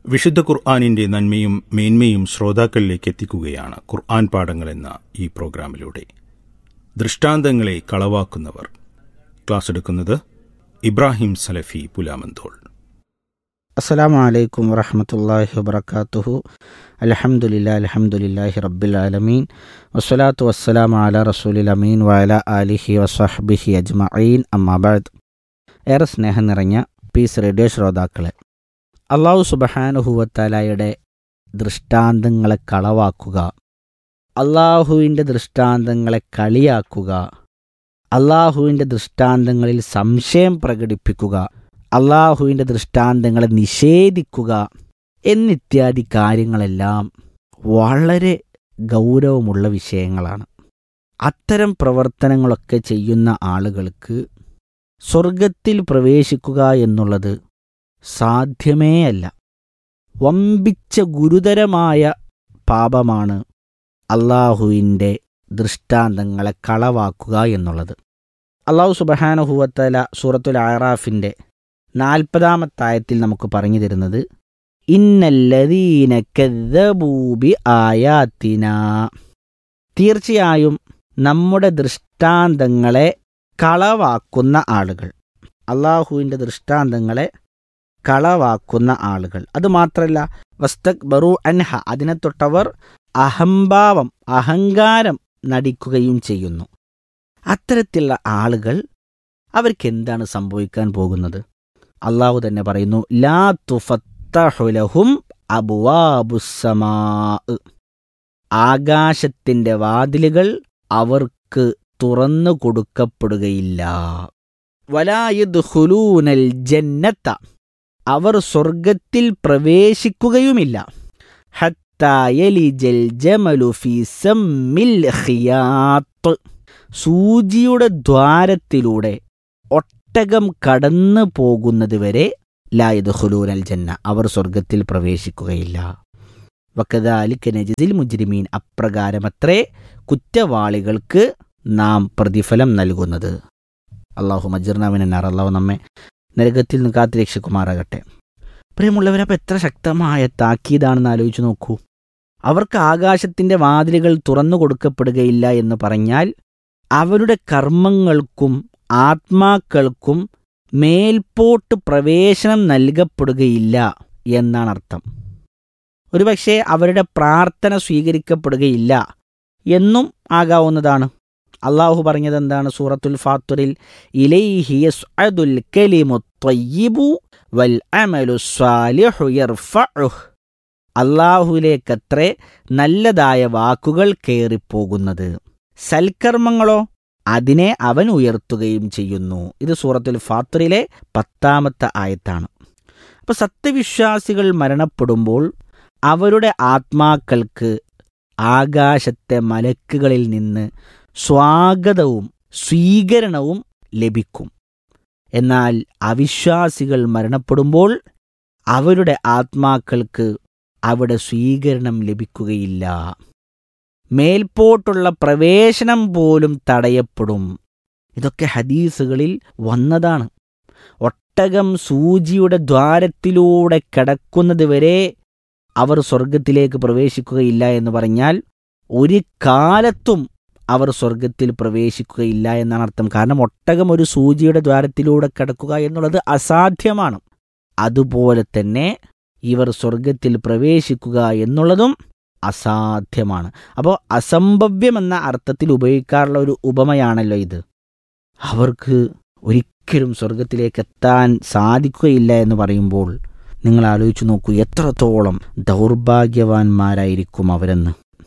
വിശുദ്ധ ഖുർആാനിന്റെ നന്മയും മേന്മയും ശ്രോതാക്കളിലേക്ക് എത്തിക്കുകയാണ് ഖുർആൻ പാഠങ്ങൾ എന്ന ഈ പ്രോഗ്രാമിലൂടെ ദൃഷ്ടാന്തങ്ങളെ കളവാക്കുന്നവർ ക്ലാസ് എടുക്കുന്നത് ഇബ്രാഹിം സലഫി പുലാമന്തോൾ അസ്സലാമു അലൈക്കും വറഹമത്തല്ലാഹി വബർക്കാത്തുഹു അലഹമുല്ലാ അലഹമുല്ലാഹി റബ്ബിൽ ആലമീൻ വസ്സലാത്തു വസ്സലാമു അല റസൂലിൽ അമീൻ വഅല ആലിഹി വസ്വഹ്ബിഹി അജ്മഈൻ അമ്മാബാദ് ഏറെ സ്നേഹം നിറഞ്ഞ പീസ് റേഡിയോ ശ്രോതാക്കളെ അള്ളാഹു സുബഹാനുഹുവത്താലായുടെ ദൃഷ്ടാന്തങ്ങളെ കളവാക്കുക അള്ളാഹുവിൻ്റെ ദൃഷ്ടാന്തങ്ങളെ കളിയാക്കുക അള്ളാഹുവിൻ്റെ ദൃഷ്ടാന്തങ്ങളിൽ സംശയം പ്രകടിപ്പിക്കുക അള്ളാഹുവിൻ്റെ ദൃഷ്ടാന്തങ്ങളെ നിഷേധിക്കുക എന്നിത്യാദി കാര്യങ്ങളെല്ലാം വളരെ ഗൗരവമുള്ള വിഷയങ്ങളാണ് അത്തരം പ്രവർത്തനങ്ങളൊക്കെ ചെയ്യുന്ന ആളുകൾക്ക് സ്വർഗത്തിൽ പ്രവേശിക്കുക എന്നുള്ളത് സാധ്യമേ അല്ല വമ്പിച്ച ഗുരുതരമായ പാപമാണ് അള്ളാഹുവിൻ്റെ ദൃഷ്ടാന്തങ്ങളെ കളവാക്കുക എന്നുള്ളത് അള്ളാഹു സുബഹാനുഹുവത്തല സൂറത്തുൽ ആറാഫിൻ്റെ നാൽപ്പതാമത്തായത്തിൽ നമുക്ക് പറഞ്ഞു തരുന്നത് ഇന്നല്ലതീന കെദ്ദബൂബി ആയാത്തിന തീർച്ചയായും നമ്മുടെ ദൃഷ്ടാന്തങ്ങളെ കളവാക്കുന്ന ആളുകൾ അള്ളാഹുവിൻ്റെ ദൃഷ്ടാന്തങ്ങളെ കളവാക്കുന്ന ആളുകൾ അതുമാത്രമല്ല വസ്തക് ബറു അൻഹ അതിനെ തൊട്ടവർ അഹംഭാവം അഹങ്കാരം നടിക്കുകയും ചെയ്യുന്നു അത്തരത്തിലുള്ള ആളുകൾ അവർക്ക് എന്താണ് സംഭവിക്കാൻ പോകുന്നത് അള്ളാഹു തന്നെ പറയുന്നു ലാ തുഫത്തഹുലഹും അബുവാബുസമാ ആകാശത്തിന്റെ വാതിലുകൾ അവർക്ക് തുറന്നു കൊടുക്കപ്പെടുകയില്ല വലായുദ്ഹുലൂനൽ ജന്നത്ത അവർ സ്വർഗത്തിൽ പ്രവേശിക്കുകയുമില്ല ഹത്തായലിജൽ ജമലു ഫി സമ്മിൽ ഖിയാത്ത് സൂചിയുടെ ദ്വാരത്തിലൂടെ ഒട്ടകം കടന്നു പോകുന്നത് വരെ ലായത് ഹുലൂനൽ ജന്ന അവർ സ്വർഗത്തിൽ പ്രവേശിക്കുകയില്ല വക്കദാലിക്ക് നജിസിൽ മുജ്രിമീൻ അപ്രകാരമത്രേ കുറ്റവാളികൾക്ക് നാം പ്രതിഫലം നൽകുന്നത് അള്ളാഹു മജിർനാവിനാർ അള്ളാഹു നമ്മെ നരകത്തിൽ നിന്ന് കാത്തുരക്ഷിക്കുമാറാകട്ടെ പ്രിയമുള്ളവരെ അപ്പം എത്ര ശക്തമായ താക്കീതാണെന്ന് ആലോചിച്ച് നോക്കൂ അവർക്ക് ആകാശത്തിന്റെ വാതിലുകൾ തുറന്നു കൊടുക്കപ്പെടുകയില്ല എന്ന് പറഞ്ഞാൽ അവരുടെ കർമ്മങ്ങൾക്കും ആത്മാക്കൾക്കും മേൽപോട്ട് പ്രവേശനം നൽകപ്പെടുകയില്ല എന്നാണ് അർത്ഥം ഒരുപക്ഷെ അവരുടെ പ്രാർത്ഥന സ്വീകരിക്കപ്പെടുകയില്ല എന്നും ആകാവുന്നതാണ് അള്ളാഹു പറഞ്ഞത് എന്താണ് സൂറത്തുൽ ഫാത്തുറിൽ ഇലൈഹി യസ്അദുൽ കലിമു ത്വയ്യിബു വൽ അമലു സ്വാലിഹു യർഫഉഹ് അള്ളാഹുവിലേക്കത്രേ നല്ലതായ വാക്കുകൾ കയറിപ്പോകുന്നത് സൽക്കർമ്മങ്ങളോ അതിനെ അവൻ ഉയർത്തുകയും ചെയ്യുന്നു ഇത് സൂറത്തുൽ ഫാത്തുറിലെ പത്താമത്തെ ആയത്താണ് അപ്പോൾ സത്യവിശ്വാസികൾ മരണപ്പെടുമ്പോൾ അവരുടെ ആത്മാക്കൾക്ക് ആകാശത്തെ മലക്കുകളിൽ നിന്ന് സ്വാഗതവും സ്വീകരണവും ലഭിക്കും എന്നാൽ അവിശ്വാസികൾ മരണപ്പെടുമ്പോൾ അവരുടെ ആത്മാക്കൾക്ക് അവിടെ സ്വീകരണം ലഭിക്കുകയില്ല മേൽപോട്ടുള്ള പ്രവേശനം പോലും തടയപ്പെടും ഇതൊക്കെ ഹദീസുകളിൽ വന്നതാണ് ഒട്ടകം സൂചിയുടെ ദ്വാരത്തിലൂടെ കിടക്കുന്നത് വരെ അവർ സ്വർഗത്തിലേക്ക് പ്രവേശിക്കുകയില്ല എന്ന് പറഞ്ഞാൽ ഒരു കാലത്തും അവർ സ്വർഗത്തിൽ പ്രവേശിക്കുകയില്ല എന്നാണ് അർത്ഥം കാരണം ഒട്ടകം ഒരു സൂചിയുടെ ദ്വാരത്തിലൂടെ കിടക്കുക എന്നുള്ളത് അസാധ്യമാണ് അതുപോലെ തന്നെ ഇവർ സ്വർഗത്തിൽ പ്രവേശിക്കുക എന്നുള്ളതും അസാധ്യമാണ് അപ്പോൾ അസംഭവ്യം എന്ന അർത്ഥത്തിൽ ഉപയോഗിക്കാറുള്ള ഒരു ഉപമയാണല്ലോ ഇത് അവർക്ക് ഒരിക്കലും സ്വർഗത്തിലേക്ക് എത്താൻ സാധിക്കുകയില്ല എന്ന് പറയുമ്പോൾ നിങ്ങൾ ആലോചിച്ചു നോക്കൂ എത്രത്തോളം ദൗർഭാഗ്യവാന്മാരായിരിക്കും അവരെന്ന്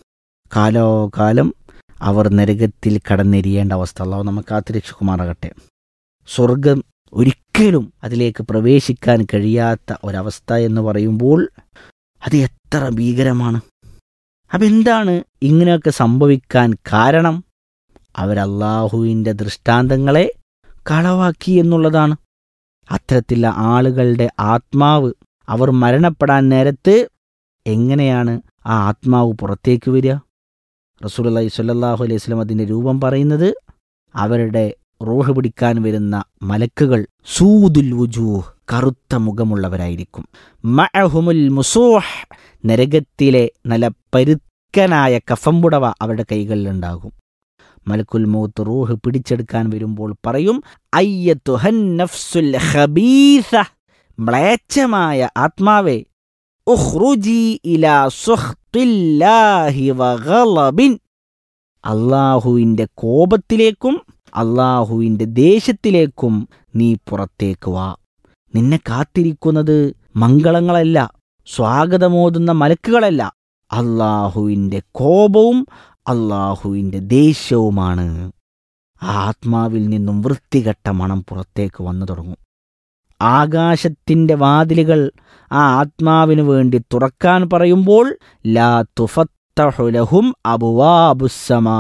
കാലോകാലം അവർ നരകത്തിൽ കടന്നെരിയേണ്ട അവസ്ഥ അള്ളാഹു നമുക്ക് കാത്തുരക്ഷിക്കുമാറാകട്ടെ സ്വർഗം ഒരിക്കലും അതിലേക്ക് പ്രവേശിക്കാൻ കഴിയാത്ത ഒരവസ്ഥ എന്ന് പറയുമ്പോൾ അത് എത്ര ഭീകരമാണ് അപ്പം എന്താണ് ഇങ്ങനെയൊക്കെ സംഭവിക്കാൻ കാരണം അവരല്ലാഹുവിൻ്റെ ദൃഷ്ടാന്തങ്ങളെ കളവാക്കി എന്നുള്ളതാണ് അത്തരത്തിലുള്ള ആളുകളുടെ ആത്മാവ് അവർ മരണപ്പെടാൻ നേരത്ത് എങ്ങനെയാണ് ആ ആത്മാവ് പുറത്തേക്ക് വരിക റസൂലി സ്വല്ലല്ലാഹു അലൈഹി സ്വലം അതിൻ്റെ രൂപം പറയുന്നത് അവരുടെ റൂഹ് പിടിക്കാൻ വരുന്ന മലക്കുകൾ സൂദുൽ വുജൂഹ് കറുത്ത മുഖമുള്ളവരായിരിക്കും മഅഹുമുൽ മുസൂഹ് നരകത്തിലെ നല്ല പരുക്കനായ കഫംപുടവ അവരുടെ കൈകളിലുണ്ടാകും മലക്കുൽ മൗത്ത് റൂഹ് പിടിച്ചെടുക്കാൻ വരുമ്പോൾ പറയും അയ്യത്തുഹൻ നഫ്സുൽ ഖബീസ മ്ലേച്ഛമായ ആത്മാവേ ഉഖ്റുജി ഇലാ സുഖ്തില്ലാഹി വഗളബിൻ അള്ളാഹുവിൻ്റെ കോപത്തിലേക്കും അള്ളാഹുവിൻ്റെ ദേഷ്യത്തിലേക്കും നീ പുറത്തേക്ക് വാ നിന്നെ കാത്തിരിക്കുന്നത് മംഗളങ്ങളല്ല സ്വാഗതമോതുന്ന മലക്കുകളല്ല അള്ളാഹുവിൻ്റെ കോപവും അള്ളാഹുവിൻ്റെ ദേഷ്യവുമാണ് ആ ആത്മാവിൽ നിന്നും വൃത്തികെട്ട മണം പുറത്തേക്ക് വന്നു തുടങ്ങും ആകാശത്തിൻ്റെ വാതിലുകൾ ആ ആത്മാവിനു വേണ്ടി തുറക്കാൻ പറയുമ്പോൾ ലാ തുഫത്തഹുലഹും അബുവാബുസമാ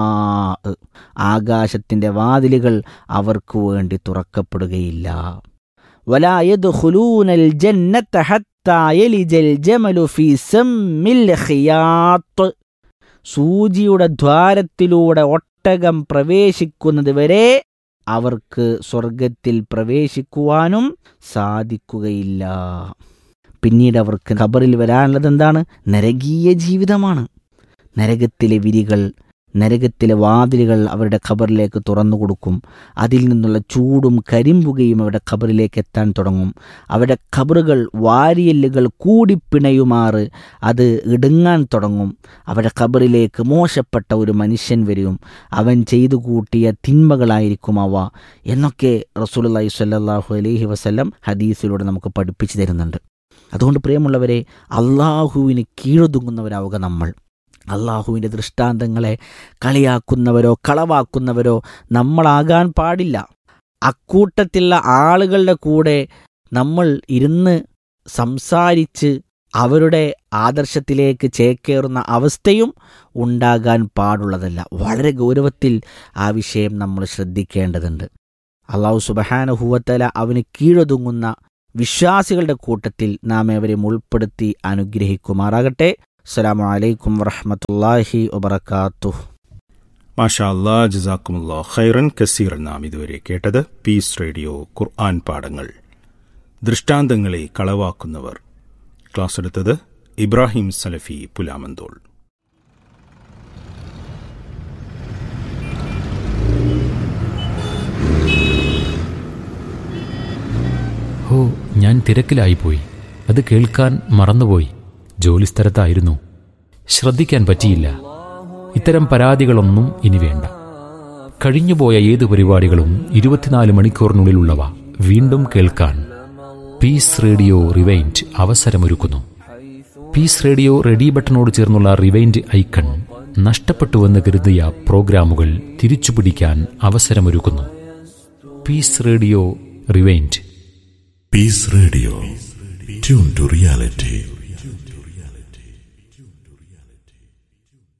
ആകാശത്തിൻ്റെ വാതിലുകൾ അവർക്ക് വേണ്ടി തുറക്കപ്പെടുകയില്ല വലായത് ഹുലൂനൽ ജന്നത്ത ഹത്തായലിജൽ ജമലു ഫി സമ്മിൽ ഖിയാത്ത് സൂചിയുടെ ദ്വാരത്തിലൂടെ ഒട്ടകം പ്രവേശിക്കുന്നത് വരെ അവർക്ക് സ്വർഗത്തിൽ പ്രവേശിക്കുവാനും സാധിക്കുകയില്ല പിന്നീട് അവർക്ക് ഖബറിൽ വരാനുള്ളത് എന്താണ് നരകീയ ജീവിതമാണ് നരകത്തിലെ വിരികൾ നരകത്തിലെ വാതിലുകൾ അവരുടെ ഖബറിലേക്ക് തുറന്നു കൊടുക്കും അതിൽ നിന്നുള്ള ചൂടും കരിമ്പുകയും അവരുടെ ഖബറിലേക്ക് എത്താൻ തുടങ്ങും അവരുടെ ഖബറുകൾ വാരിയല്ലുകൾ കൂടിപ്പിണയുമാറ് അത് ഇടുങ്ങാൻ തുടങ്ങും അവരുടെ ഖബറിലേക്ക് മോശപ്പെട്ട ഒരു മനുഷ്യൻ വരും അവൻ ചെയ്തു കൂട്ടിയ തിന്മകളായിരിക്കും അവ എന്നൊക്കെ റസൂലുള്ളാഹി സ്വല്ലല്ലാഹു അലൈഹി വസല്ലം ഹദീസിലൂടെ നമുക്ക് പഠിപ്പിച്ചു തരുന്നുണ്ട് അതുകൊണ്ട് പ്രിയമുള്ളവരെ അള്ളാഹുവിന് കീഴൊതുങ്ങുന്നവരാവുക നമ്മൾ അള്ളാഹുവിൻ്റെ ദൃഷ്ടാന്തങ്ങളെ കളിയാക്കുന്നവരോ കളവാക്കുന്നവരോ നമ്മളാകാൻ പാടില്ല അക്കൂട്ടത്തിലുള്ള ആളുകളുടെ കൂടെ നമ്മൾ ഇരുന്ന് സംസാരിച്ച് അവരുടെ ആദർശത്തിലേക്ക് ചേക്കേറുന്ന അവസ്ഥയും ഉണ്ടാകാൻ പാടുള്ളതല്ല വളരെ ഗൗരവത്തിൽ ആ വിഷയം നമ്മൾ ശ്രദ്ധിക്കേണ്ടതുണ്ട് അള്ളാഹു സുബഹാനുഹൂവത്തല അവന് കീഴൊതുങ്ങുന്ന വിശ്വാസികളുടെ കൂട്ടത്തിൽ നാം അവരെ ഉൾപ്പെടുത്തി അനുഗ്രഹിക്കുമാറാകട്ടെ അസ്സലാമു അലൈക്കും വറഹമത്തല്ലാഹി വബർക്കാത്തു മാഷാ അല്ലാ ജസാക്കുമുല്ലാ ഖൈറൻ കസീർ നാം ഇതുവരെ കേട്ടത് പീസ് റേഡിയോ ഖുർആൻ പാഠങ്ങൾ ദൃഷ്ടാന്തങ്ങളെ കളവാക്കുന്നവർ ക്ലാസ് എടുത്തത് ഇബ്രാഹിം സലഫി പുലാമന്തോൾ ഹോ ഞാൻ തിരക്കിലായിപ്പോയി അത് കേൾക്കാൻ മറന്നുപോയി ജോലിസ്ഥലത്തായിരുന്നു ശ്രദ്ധിക്കാൻ പറ്റിയില്ല ഇത്തരം പരാതികളൊന്നും ഇനി വേണ്ട കഴിഞ്ഞുപോയ ഏത് പരിപാടികളും ഇരുപത്തിനാല് മണിക്കൂറിനുള്ളിലുള്ളവ വീണ്ടും കേൾക്കാൻ പീസ് റേഡിയോ റിവൈൻഡ് അവസരമൊരുക്കുന്നു പീസ് റേഡിയോ റെഡി ബട്ടണോട് ചേർന്നുള്ള റിവൈൻഡ് ഐക്കൺ നഷ്ടപ്പെട്ടുവെന്ന് കരുതിയ പ്രോഗ്രാമുകൾ തിരിച്ചുപിടിക്കാൻ അവസരമൊരുക്കുന്നു peace radio rewind Peace Radio. Tune to reality.